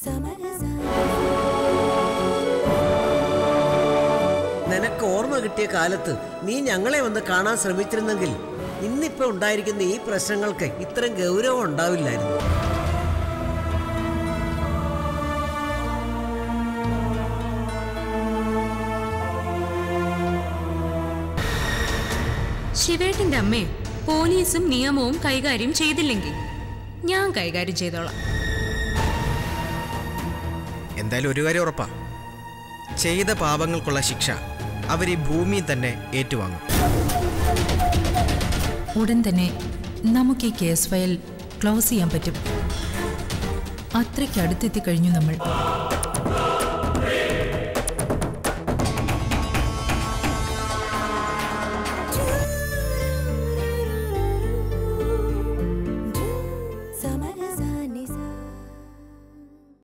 നിനക്ക് ഓർമ്മ കിട്ടിയ കാലത്ത് നീ ഞങ്ങളെ വന്ന് കാണാൻ ശ്രമിച്ചിരുന്നെങ്കിൽ ഇന്നിപ്പോ ഉണ്ടായിരിക്കുന്ന ഈ പ്രശ്നങ്ങൾക്ക് ഇത്രയും ഗൗരവം ഉണ്ടാവില്ലായിരുന്നു ശിവേട്ടന്റെ അമ്മേ പോലീസും നിയമവും കൈകാര്യം ചെയ്തില്ലെങ്കിൽ ഞാൻ കൈകാര്യം ചെയ്തോളാം എന്തായാലും ഒരു കാര്യം ഉറപ്പാ ചെയ്ത പാപങ്ങൾക്കുള്ള ശിക്ഷ അവർ ഈ ഭൂമിയിൽ തന്നെ ഏറ്റുവാങ്ങും ഉടൻ തന്നെ നമുക്ക് ഈ കേസ് ഫയൽ ക്ലോസ് ചെയ്യാൻ പറ്റും അത്രയ്ക്ക് അടുത്തെത്തി കഴിഞ്ഞു നമ്മൾ